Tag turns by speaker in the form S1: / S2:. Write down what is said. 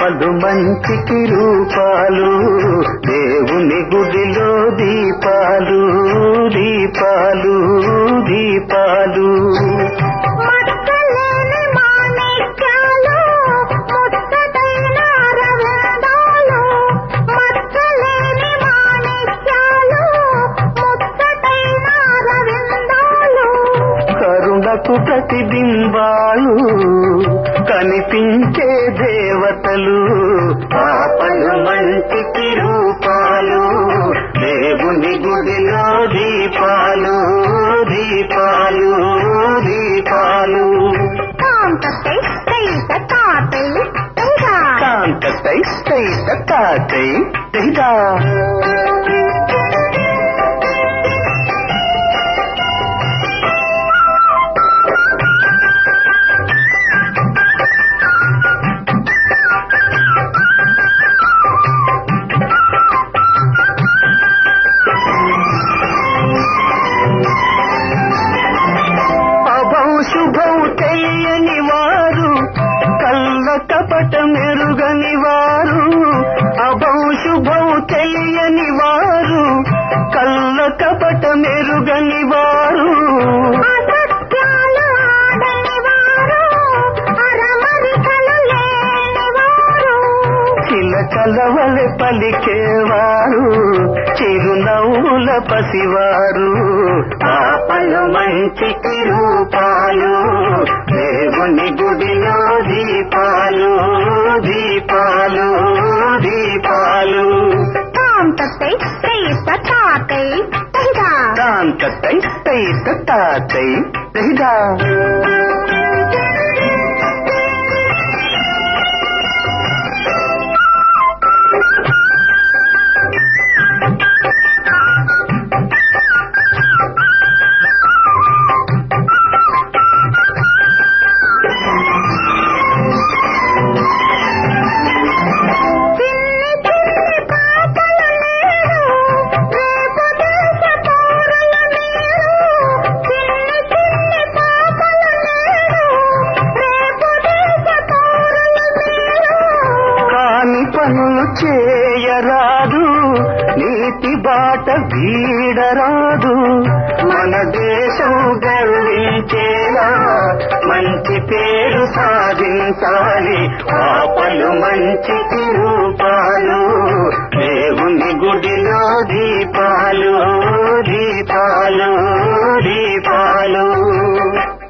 S1: పాపలు మంచికి రూపాలు దేవుని గుడిలో దీపాలు దీపాలు దీపాలు
S2: మచ్చలేని మాణిక్యాలు ముచ్చటైన రవిందాలు మచ్చలేని మాణిక్యాలు ముచ్చటైన రవిందాలు
S1: కరుణకు ప్రతిబింబాలు కనిపించే దేవతలు పాపలు మంచికి రూపాలు దేవుని గుడిలో దీపాలు దీపాలు దీపాలు
S2: కాంతై కైత తాతై తైగా
S1: కాంతై తైత తాతై తైదా అభౌ శుభౌ తెలియని వారు కళ్ళ కపట మెరుగని వారు అభౌ శుభౌ తెలియని వారు కళ్ళ కపట మెరుగని వారు
S2: అసత్యాలు ఆడని వారు అరమరికలు లేని వారు
S1: చిలకలవలె పలికేవారు చిరునవ్వుల పసివారు పాపలు మంచికి రూపాలు దేవుని గుడిలో దీపాలు దీపాలు దీపాలు
S2: కాంతై కైత తాతై తైగా
S1: కాంతై తైత తాతై తైదా
S2: చిన్ని చిన్ని పాపలు మీరు రేపు దేశ పౌరుల మీరు చిన్ని చిన్ని పాపలు మీరు రేపు దేశ పౌరుల మీరు
S1: కాని పనులు చేయరాదు నీతి బాట వీడరాదు మన దేశం గర్వించేలా మంచి పేరు సాధించాలి పాపలు మంచికి రూపాలు దేవుని గుడిలో దీపాలు దీపాలు